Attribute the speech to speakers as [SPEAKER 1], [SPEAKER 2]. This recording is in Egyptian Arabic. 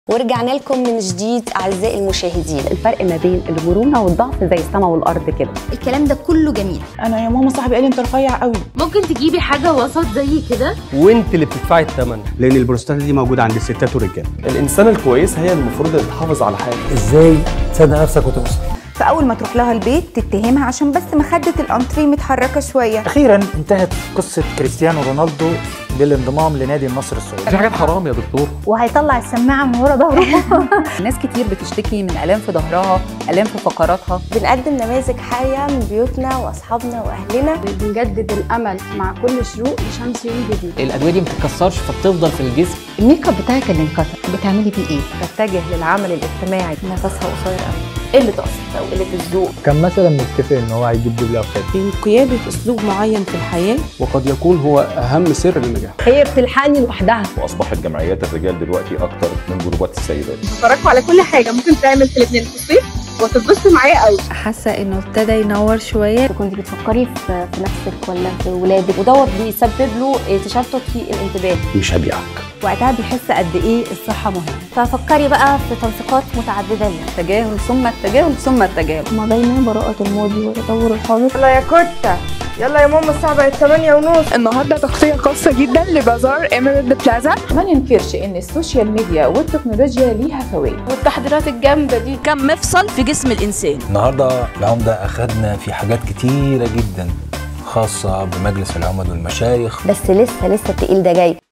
[SPEAKER 1] ورجعنا لكم من جديد اعزائي المشاهدين
[SPEAKER 2] الفرق ما بين المرونه والضعف زي السماء والارض كده
[SPEAKER 1] الكلام ده كله جميل
[SPEAKER 3] انا يا ماما صاحبي قال لي انت رفيع قوي
[SPEAKER 4] ممكن تجيبي حاجه وسط زي كده
[SPEAKER 5] وانت اللي بتدفعي الثمن
[SPEAKER 6] لان البروستاتا دي موجوده عند الستات والرجاله
[SPEAKER 7] الانسانه الكويسه هي المفروض اللي تحافظ على حالها
[SPEAKER 8] ازاي تصدق نفسك وتوصل
[SPEAKER 3] فاول ما تروح لها البيت تتهمها عشان بس مخده الانتري متحركه شويه
[SPEAKER 8] اخيرا انتهت قصه كريستيانو رونالدو بالانضمام لنادي النصر السعودي
[SPEAKER 7] دي حاجات حرام يا دكتور
[SPEAKER 2] وهيطلع السماعه من ورا ظهره ناس كتير بتشتكي من الام في ظهرها الام في فقراتها
[SPEAKER 1] بنقدم نماذج حيه من بيوتنا واصحابنا واهلنا
[SPEAKER 9] بنجدد الامل مع كل شروق لشمس يوم جديد
[SPEAKER 10] الادويه دي ما بتتكسرش فبتفضل في الجسم
[SPEAKER 2] الميك اب بتاعك اللي انكسر بتعملي بيه ايه
[SPEAKER 3] تتجه للعمل الاجتماعي
[SPEAKER 2] نفسها قصير قوي
[SPEAKER 1] قله اصل او قله الذوق
[SPEAKER 8] كان مثلا متفق ان هو هيجيب دبله وخاتم
[SPEAKER 3] بين قياده اسلوب معين في الحياه
[SPEAKER 6] وقد يكون هو اهم سر للنجاح
[SPEAKER 2] هي بتلحقني لوحدها
[SPEAKER 7] واصبحت جمعيات الرجال دلوقتي اكتر من جروبات السيدات
[SPEAKER 4] اتفرجوا على كل حاجه ممكن تعمل في الاثنين في الصيف وتتبسطوا معايا قوي
[SPEAKER 9] حاسه انه ابتدى ينور شويه
[SPEAKER 1] كنت بتفكري في في نفسك ولا في ولادك ودوت بيسبب له تشتت في الانتباه
[SPEAKER 6] مش هبيعك
[SPEAKER 2] وقتها بيحس قد ايه الصحه مهمه
[SPEAKER 1] ففكري بقى في تنسيقات متعدده ليها
[SPEAKER 2] التجاهل ثم التجاهل ثم التجاهل
[SPEAKER 9] ما بين براءه الماضي وتطور الحاضر
[SPEAKER 3] يلا يا كوتا يلا يا ماما الساعه بقت 8 ونص
[SPEAKER 11] النهارده تغطيه خاصه جدا لبازار ايميرالد بلازا
[SPEAKER 3] ما ننكرش ان السوشيال ميديا والتكنولوجيا ليها فوائد
[SPEAKER 4] والتحضيرات الجامده دي
[SPEAKER 12] كم مفصل في جسم الانسان
[SPEAKER 8] النهارده العمده اخذنا في حاجات كتيره جدا خاصه بمجلس العمد والمشايخ
[SPEAKER 1] بس لسه لسه التقيل ده جاي